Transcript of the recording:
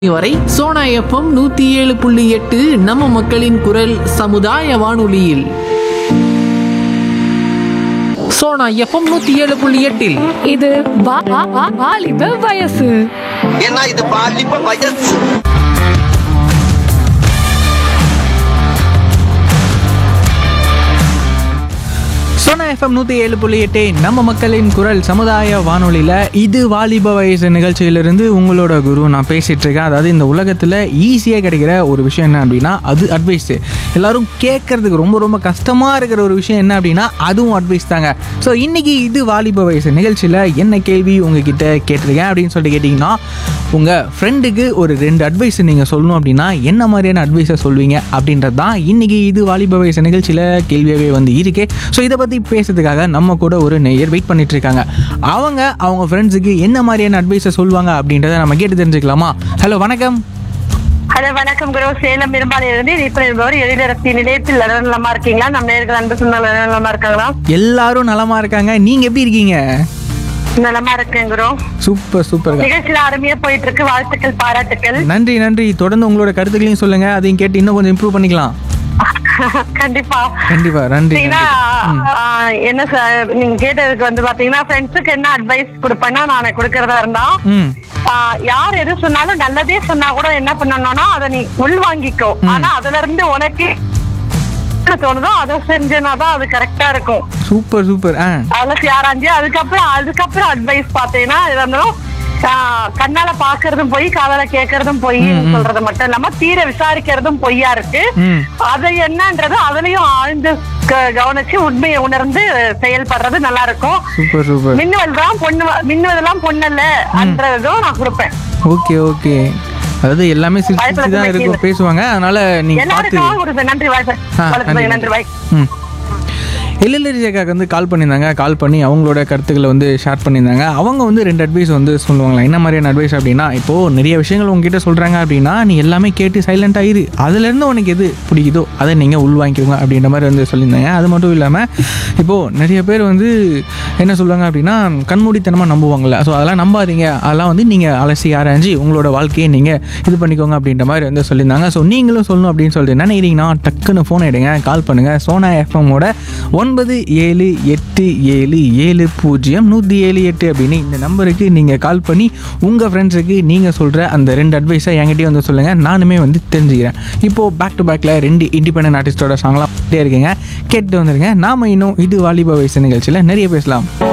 வரை சோனா எஃப்எம் நூத்தி ஏழு புள்ளி எட்டு நம்ம மக்களின் குரல் சமுதாய வானொலியில் சோனா எஃப்எம் நூத்தி ஏழு புள்ளி எட்டில் இது வா- வா- வா- வாலிப வயசு ஏன்னா இது பாலிப்ப வயசு சோனா எஃப்எம் நூற்றி ஏழு புள்ளி எட்டு நம்ம மக்களின் குரல் சமுதாய வானொலியில் இது வாலிப வயசு நிகழ்ச்சியிலிருந்து உங்களோட குரு நான் பேசிகிட்டு இருக்கேன் அதாவது இந்த உலகத்தில் ஈஸியாக கிடைக்கிற ஒரு விஷயம் என்ன அப்படின்னா அது அட்வைஸு எல்லாரும் கேட்கறதுக்கு ரொம்ப ரொம்ப கஷ்டமாக இருக்கிற ஒரு விஷயம் என்ன அப்படின்னா அதுவும் அட்வைஸ் தாங்க ஸோ இன்றைக்கி இது வாலிப வயசு நிகழ்ச்சியில் என்ன கேள்வி உங்ககிட்ட கேட்டிருக்கேன் அப்படின்னு சொல்லிட்டு கேட்டிங்கன்னா உங்கள் ஃப்ரெண்டுக்கு ஒரு ரெண்டு அட்வைஸ் நீங்கள் சொல்லணும் அப்படின்னா என்ன மாதிரியான அட்வைஸை சொல்வீங்க அப்படின்றது தான் இன்றைக்கி இது வாலிப வயசு நிகழ்ச்சியில் கேள்வியாகவே வந்து இருக்கே ஸோ இதை பற்றி பேசுறதுக்காக நம்ம கூட ஒரு நேயர் வெயிட் பண்ணிட்டு இருக்காங்க அவங்க அவங்க ஃப்ரெண்ட்ஸுக்கு என்ன மாதிரியான அட்வைஸை சொல்லுவாங்க அப்படின்றத நம்ம கேட்டு தெரிஞ்சுக்கலாமா ஹலோ வணக்கம் ஹலோ வணக்கம் குரு சேலம் பெரும்பாலிருந்து இப்ப என்பவர் எழிலரசி நிலையத்தில் நலமா இருக்கீங்களா நம்ம நேர்கள் அன்பு சொன்ன நலமா இருக்காங்களா எல்லாரும் நலமா இருக்காங்க நீங்கள் எப்படி இருக்கீங்க நலமா இருக்கேன் குரு சூப்பர் சூப்பர் நிகழ்ச்சியில அருமையா போயிட்டு இருக்கு வாழ்த்துக்கள் பாராட்டுக்கள் நன்றி நன்றி தொடர்ந்து உங்களோட கருத்துக்களையும் சொல்லுங்க அதையும் கேட்டு இன்னும் கொஞ்சம் இம்ப்ரூவ் பண்ணிக்கலாம் கண்டிப்பா கண்டிப்பா நன்றி பாத்தீங்கன்னா நன்றி. ம். ஆஹ், என்ன சார் நீங்க கேட்டதுக்கு வந்து பாத்தீங்கன்னா ஃப்ரெண்ட்ஸுக்கு என்ன அட்வைஸ் கொடுப்பேன்னா நான் கொடுக்கறதா இருந்தா ம் ஆஹ், யார் எது சொன்னாலும் நல்லதே சொன்னா கூட என்ன பண்ணணும்னா அதை நீ உள்வாங்கிக்கோ ஆனா அதுல இருந்து உனக்கு என்ன தோணுதோ அதை செஞ்சனாதான் அது கரெக்டா இருக்கும் சூப்பர் சூப்பர் ஆ அலசி ஆராய்ஞ்சு அதுக்கப்புறம் அதுக்கப்புறம் அட்வைஸ் பார்த்தீங்கன்னா இது இருந்தாலும் ஆஹ், கண்ணால பாக்குறதும் பொய் காதால கேட்கறதும் பொய்ன்னு சொல்றது மட்டும் இல்லாம தீர விசாரிக்கிறதும் பொய்யா இருக்கு ம். அது என்னன்றது அதுலயும் ஆழ்ந்து க- கவனிச்சு உண்மையை உணர்ந்து செயல்படுறது நல்லா இருக்கும் சூப்பர் சூப்பர் மின்னுவல் தான் பொண்ணு மின்னுவதெல்லாம் பொண்ணல்ல அன்றதும் நான் கொடுப்பேன் ஓகே ஓகே அதாவது எல்லாமே சிரிச்சு சிரிச்சு தான் இருக்கும் பேசுவாங்க அதனால நீங்க பார்த்து எல்லாருக்கும் கொடுப்பேன் நன்றி வாய் சார் ஆ, வளர்த்து நன்றி வாய் ம் எல்எல்ஆரி ஜெகாக்கு வந்து கால் பண்ணியிருந்தாங்க கால் பண்ணி அவங்களோட கருத்துக்களை வந்து ஷேர் பண்ணியிருந்தாங்க அவங்க வந்து ரெண்டு அட்வைஸ் வந்து சொல்லுவாங்களா என்ன மாதிரியான அட்வைஸ் அப்படின்னா இப்போது நிறைய விஷயங்கள் உங்ககிட்ட சொல்கிறாங்க அப்படின்னா நீ எல்லாமே கேட்டு சைலண்ட்டாக இரு அதுலேருந்து உனக்கு எது பிடிக்குதோ அதை நீங்கள் உள்வாங்கிக்கோங்க அப்படின்ற மாதிரி வந்து சொல்லியிருந்தாங்க அது மட்டும் இல்லாமல் இப்போது நிறைய பேர் வந்து என்ன சொல்லுவாங்க அப்படின்னா கண்மூடித்தனமாக நம்புவாங்கள்ல ஸோ அதெல்லாம் நம்பாதீங்க அதெல்லாம் வந்து நீங்கள் அலசி ஆராய்ஞ்சு உங்களோட வாழ்க்கையை நீங்கள் இது பண்ணிக்கோங்க அப்படின்ற மாதிரி வந்து சொல்லியிருந்தாங்க ஸோ நீங்களும் சொல்லணும் அப்படின்னு சொல்லிட்டு நினைக்கிறீங்கன்னா டக்குன்னு ஃபோன் எடுங்க கால் பண்ணுங்கள் சோனா எஃப்எம்மோட ஒன்பது ஏழு எட்டு ஏழு ஏழு பூஜ்ஜியம் நூற்றி ஏழு எட்டு அப்படின்னு இந்த நம்பருக்கு நீங்கள் கால் பண்ணி உங்கள் ஃப்ரெண்ட்ஸுக்கு நீங்கள் சொல்கிற அந்த ரெண்டு அட்வைஸை என்கிட்டயே வந்து சொல்லுங்கள் நானுமே வந்து தெரிஞ்சுக்கிறேன் இப்போது பேக் டு பேக்கில் ரெண்டு இண்டிபெண்டன்ட் ஆர்டிஸ்டோட சாங்லாம் இருக்கீங்க கேட்டு வந்துருங்க நாம இன்னும் இது வாலிப வயசு நிகழ்ச்சியில் நிறைய பேசலாம்